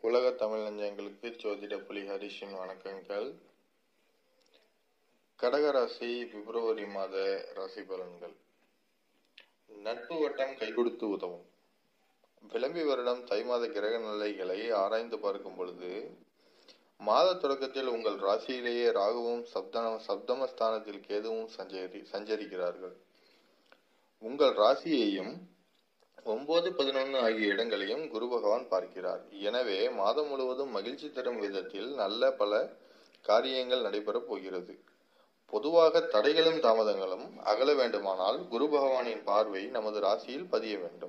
உலக தமிழ் நெஞ்சங்களுக்கு ஜோதிட புலி ஹரிஷின் வணக்கங்கள் கடகராசி பிப்ரவரி மாத ராசி பலன்கள் நட்பு வட்டம் கை கொடுத்து உதவும் விளம்பி வருடம் தை மாத கிரக நிலைகளை ஆராய்ந்து பார்க்கும் பொழுது மாத தொடக்கத்தில் உங்கள் ராசியிலேயே ராகுவும் சப்தன சப்தமஸ்தானத்தில் கேதுவும் சஞ்சரி சஞ்சரிக்கிறார்கள் உங்கள் ராசியையும் ஒன்பது பதினொன்று ஆகிய இடங்களையும் குரு பகவான் பார்க்கிறார் எனவே மாதம் முழுவதும் மகிழ்ச்சி தரும் விதத்தில் நல்ல பல காரியங்கள் நடைபெறப் போகிறது பொதுவாக தடைகளும் தாமதங்களும் அகல வேண்டுமானால் குரு பகவானின் பார்வை நமது ராசியில் பதிய வேண்டும்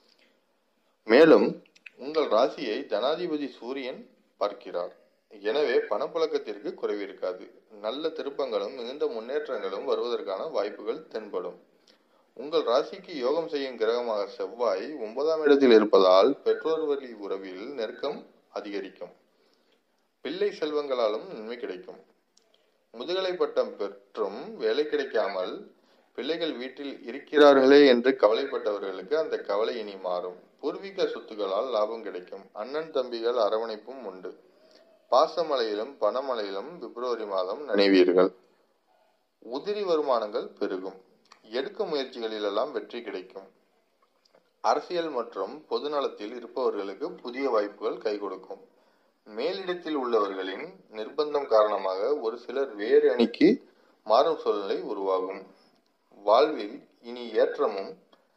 மேலும் உங்கள் ராசியை தனாதிபதி சூரியன் பார்க்கிறார் எனவே பணப்புழக்கத்திற்கு குறைவிருக்காது நல்ல திருப்பங்களும் மிகுந்த முன்னேற்றங்களும் வருவதற்கான வாய்ப்புகள் தென்படும் உங்கள் ராசிக்கு யோகம் செய்யும் கிரகமாக செவ்வாய் ஒன்பதாம் இடத்தில் இருப்பதால் பெற்றோர் வழி உறவில் நெருக்கம் அதிகரிக்கும் பிள்ளை செல்வங்களாலும் நன்மை கிடைக்கும் முதுகலை பட்டம் பெற்றும் வேலை கிடைக்காமல் பிள்ளைகள் வீட்டில் இருக்கிறார்களே என்று கவலைப்பட்டவர்களுக்கு அந்த கவலை இனி மாறும் பூர்வீக சொத்துக்களால் லாபம் கிடைக்கும் அண்ணன் தம்பிகள் அரவணைப்பும் உண்டு பாசமலையிலும் பணமலையிலும் பிப்ரவரி மாதம் நினைவீர்கள் உதிரி வருமானங்கள் பெருகும் எடுக்கும் முயற்சிகளிலெல்லாம் வெற்றி கிடைக்கும் அரசியல் மற்றும் பொதுநலத்தில் இருப்பவர்களுக்கு புதிய வாய்ப்புகள் கை கொடுக்கும் மேலிடத்தில் உள்ளவர்களின் நிர்பந்தம் காரணமாக ஒரு சிலர் வேறு அணிக்கு மாறும் சூழ்நிலை உருவாகும் வாழ்வில் இனி ஏற்றமும்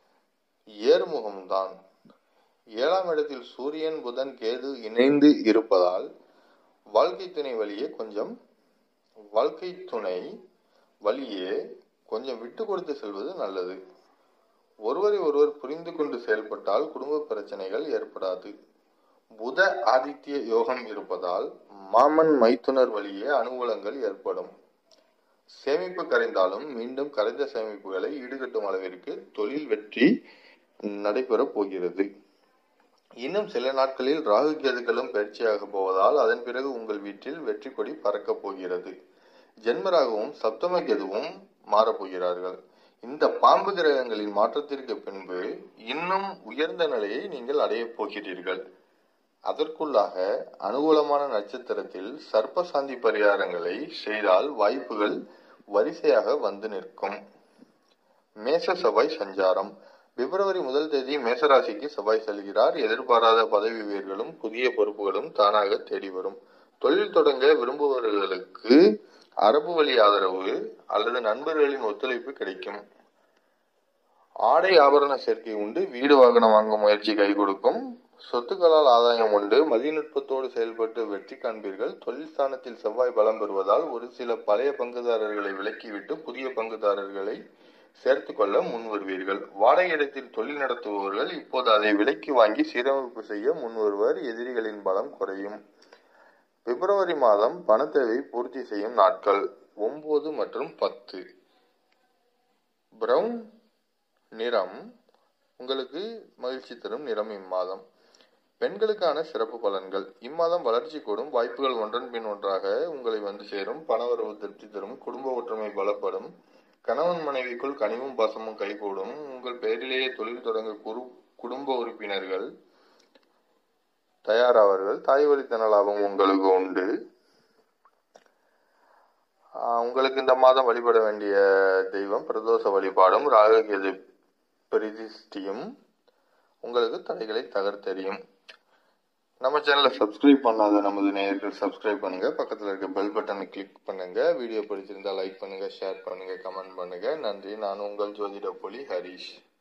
ஏறுமுகம்தான் ஏழாம் இடத்தில் சூரியன் புதன் கேது இணைந்து இருப்பதால் வாழ்க்கை துணை வழியே கொஞ்சம் வாழ்க்கை துணை வழியே கொஞ்சம் விட்டு கொடுத்து செல்வது நல்லது ஒருவரை ஒருவர் புரிந்து கொண்டு செயல்பட்டால் குடும்ப பிரச்சனைகள் ஏற்படாது புத ஆதித்ய யோகம் இருப்பதால் மாமன் மைத்துனர் வழியே அனுகூலங்கள் ஏற்படும் சேமிப்பு கரைந்தாலும் மீண்டும் கரைந்த சேமிப்புகளை ஈடுகட்டும் அளவிற்கு தொழில் வெற்றி நடைபெறப் போகிறது இன்னும் சில நாட்களில் ராகு கேதுகளும் பயிற்சியாக போவதால் அதன் பிறகு உங்கள் வீட்டில் வெற்றி கொடி பறக்கப் போகிறது ஜென்மராகவும் சப்தம கேதுவும் மாறப்போகிறார்கள் இந்த பாம்பு கிரகங்களின் மாற்றத்திற்கு பின்பு இன்னும் உயர்ந்த நிலையை நீங்கள் அடையப் போகிறீர்கள் அதற்குள்ளாக அனுகூலமான நட்சத்திரத்தில் சர்ப்பசாந்தி பரிகாரங்களை செய்தால் வாய்ப்புகள் வரிசையாக வந்து நிற்கும் மேச செவ்வாய் சஞ்சாரம் பிப்ரவரி முதல் தேதி மேசராசிக்கு செவ்வாய் செல்கிறார் எதிர்பாராத பதவி உயர்களும் புதிய பொறுப்புகளும் தானாக தேடி வரும் தொழில் தொடங்க விரும்புபவர்களுக்கு அரபு வழி ஆதரவு அல்லது நண்பர்களின் ஒத்துழைப்பு கிடைக்கும் ஆடை ஆபரண சேர்க்கை உண்டு வீடு வாகனம் வாங்கும் முயற்சி கை கொடுக்கும் சொத்துக்களால் ஆதாயம் உண்டு மதிநுட்பத்தோடு செயல்பட்டு வெற்றி காண்பீர்கள் தொழில் ஸ்தானத்தில் செவ்வாய் பலம் பெறுவதால் ஒரு சில பழைய பங்குதாரர்களை விலக்கிவிட்டு புதிய பங்குதாரர்களை சேர்த்து கொள்ள முன் வருவீர்கள் வாடகை இடத்தில் தொழில் நடத்துபவர்கள் இப்போது அதை விலைக்கு வாங்கி சீரமைப்பு செய்ய முன்வருவர் எதிரிகளின் பலம் குறையும் பிப்ரவரி மாதம் பணத்தேவை பூர்த்தி செய்யும் நாட்கள் ஒன்பது மற்றும் பத்து பிரவுன் நிறம் உங்களுக்கு மகிழ்ச்சி தரும் நிறம் இம்மாதம் பெண்களுக்கான சிறப்பு பலன்கள் இம்மாதம் வளர்ச்சி கூடும் வாய்ப்புகள் ஒன்றன் பின் ஒன்றாக உங்களை வந்து சேரும் பணவரவு திருப்தி தரும் குடும்ப ஒற்றுமை பலப்படும் கணவன் மனைவிக்குள் கனிவும் பாசமும் கைகூடும் உங்கள் பெயரிலேயே தொழில் தொடங்க குரு குடும்ப உறுப்பினர்கள் தயாராவார்கள் தாய் வழித்தன லாபம் உங்களுக்கு உண்டு உங்களுக்கு இந்த மாதம் வழிபட வேண்டிய தெய்வம் பிரதோஷ வழிபாடும் ராககேது பிரதிஷ்டியும் உங்களுக்கு தடைகளை தகர்த்தெறியும் நம்ம சேனலை சப்ஸ்கிரைப் பண்ணாத நமது நேயர்கள் சப்ஸ்கிரைப் பண்ணுங்க பக்கத்தில் இருக்க பெல் பட்டனை கிளிக் பண்ணுங்க வீடியோ பிடிச்சிருந்தா லைக் பண்ணுங்க ஷேர் பண்ணுங்க கமெண்ட் பண்ணுங்க நன்றி நான் உங்கள் ஜோதிட புலி ஹரீஷ்